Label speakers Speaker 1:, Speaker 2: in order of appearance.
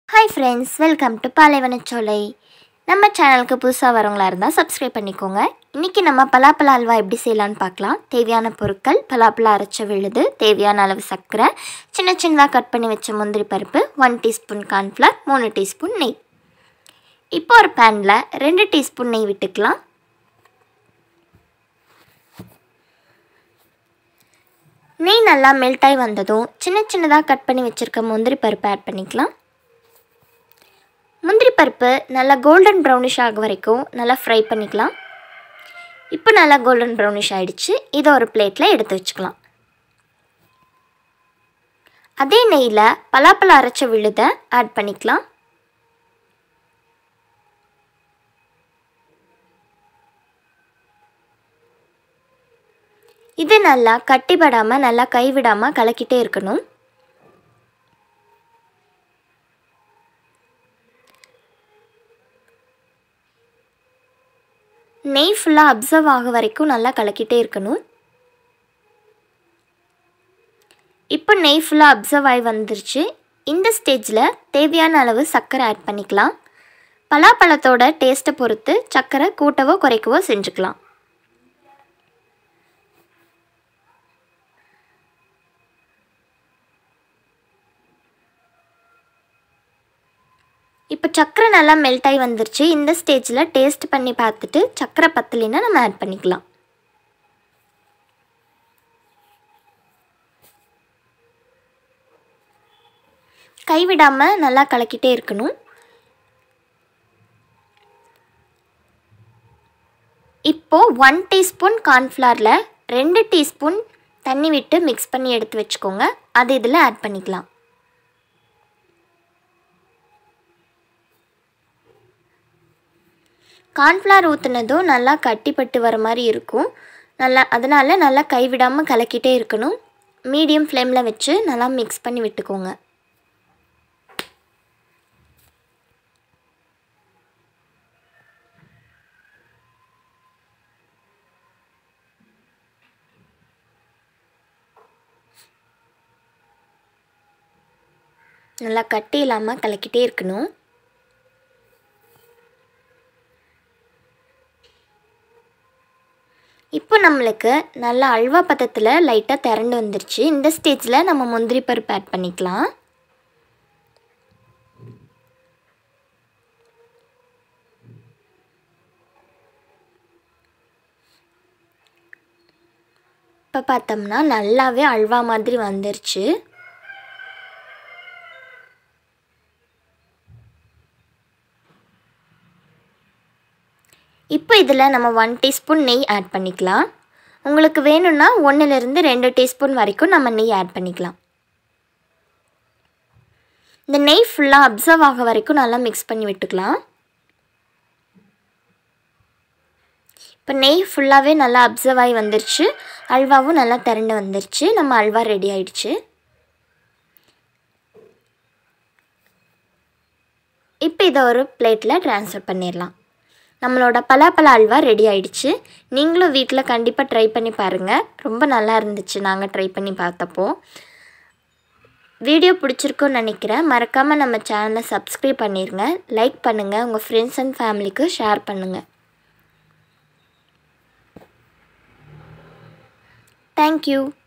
Speaker 1: hi friends welcome to Palaivanacholai நம்ம சேனலுக்கு புதுசாக வரவங்களா இருந்தால் சப்ஸ்கிரைப் பண்ணிக்கோங்க இன்றைக்கி நம்ம பலாப்பழ அல்வா எப்படி செய்யலான்னு பார்க்கலாம் தேவையான பொருட்கள் பலாப்பழம் அரைச்ச விழுது தேவையான அளவு சர்க்கரை சின்ன சின்னதாக கட் பண்ணி வச்ச முந்திரி பருப்பு ஒன் டீஸ்பூன் கார்ன்ஃப்ளவர் மூணு டீஸ்பூன் நெய் இப்போ ஒரு பேனில் ரெண்டு டீஸ்பூன் நெய் விட்டுக்கலாம் நெய் நல்லா மெல்ட் ஆகி வந்ததும் சின்ன சின்னதாக கட் பண்ணி வச்சுருக்க முந்திரி பருப்பு ஆட் பண்ணிக்கலாம் முந்திரி பருப்பு நல்லா கோல்டன் ப்ரௌனிஷ் ஆக வரைக்கும் நல்லா ஃப்ரை பண்ணிக்கலாம் இப்போ நல்லா கோல்டன் ப்ரௌனிஷ் ஆகிடுச்சு இதை ஒரு பிளேட்டில் எடுத்து வச்சுக்கலாம் அதே நெய்யில் பலாப்பழம் அரைச்ச விழுதை ஆட் பண்ணிக்கலாம் இது நல்லா கட்டிப்படாமல் நல்லா கைவிடாமல் கலக்கிட்டே இருக்கணும் நெய் ஃபுல்லாக அப்சர்வ் ஆக வரைக்கும் நல்லா கலக்கிட்டே இருக்கணும் இப்போ நெய் ஃபுல்லாக அப்சர்வ் ஆகி வந்துருச்சு இந்த ஸ்டேஜில் தேவையான அளவு சர்க்கரை ஆட் பண்ணிக்கலாம் பலாப்பழத்தோட டேஸ்ட்டை பொறுத்து சர்க்கரை கூட்டவோ குறைக்கவோ செஞ்சுக்கலாம் இப்போ சர்க்கரை நல்லா மெல்ட் ஆகி வந்துருச்சு இந்த ஸ்டேஜில் டேஸ்ட் பண்ணி பார்த்துட்டு சர்க்கரை பத்தலைன்னா நம்ம ஆட் பண்ணிக்கலாம் கைவிடாமல் நல்லா கலக்கிட்டே இருக்கணும் இப்போது ஒன் டீஸ்பூன் கார்ன்ஃப்ளவரில் ரெண்டு டீஸ்பூன் தண்ணி விட்டு மிக்ஸ் பண்ணி எடுத்து வச்சுக்கோங்க அது இதில் ஆட் பண்ணிக்கலாம் கார்ன்ஃப்ளவர் ஊற்றுனதும் நல்லா கட்டிப்பட்டு வர மாதிரி இருக்கும் நல்லா அதனால் நல்லா கைவிடாமல் கலக்கிட்டே இருக்கணும் மீடியம் ஃப்ளேமில் வச்சு நல்லா மிக்ஸ் பண்ணி விட்டுக்கோங்க நல்லா கட்டி இல்லாமல் கலக்கிட்டே இருக்கணும் இப்போ நம்மளுக்கு நல்ல அல்வா பதத்தில் லைட்டாக திரண்டு வந்துருச்சு இந்த ஸ்டேஜில் நம்ம முந்திரி பருப்பு ஆட் பண்ணிக்கலாம் இப்போ பார்த்தோம்னா நல்லாவே அல்வா மாதிரி வந்துருச்சு இப்போ இதில் நம்ம ஒன் டீஸ்பூன் நெய் ஆட் பண்ணிக்கலாம் உங்களுக்கு வேணும்னா ஒன்றுலேருந்து ரெண்டு டீஸ்பூன் வரைக்கும் நம்ம நெய் ஆட் பண்ணிக்கலாம் இந்த நெய் ஃபுல்லாக அப்சர்வ் ஆக வரைக்கும் நல்லா மிக்ஸ் பண்ணி விட்டுக்கலாம் இப்போ நெய் ஃபுல்லாகவே நல்லா அப்சர்வ் ஆகி வந்துருச்சு அல்வாவும் நல்லா திரண்டு வந்துருச்சு நம்ம அல்வா ரெடி ஆயிடுச்சு இப்போ இதை ஒரு பிளேட்டில் ட்ரான்ஸ்ஃபர் பண்ணிடலாம் நம்மளோட பலாப்பழ அல்வா ரெடி ஆயிடுச்சு நீங்களும் வீட்டில் கண்டிப்பாக ட்ரை பண்ணி பாருங்கள் ரொம்ப நல்லா இருந்துச்சு நாங்கள் ட்ரை பண்ணி பார்த்தப்போ வீடியோ பிடிச்சிருக்குன்னு நினைக்கிறேன் மறக்காமல் நம்ம சேனலை சப்ஸ்கிரைப் பண்ணிடுங்க லைக் பண்ணுங்கள் உங்கள் ஃப்ரெண்ட்ஸ் அண்ட் ஃபேமிலிக்கு ஷேர் பண்ணுங்கள் தேங்க்யூ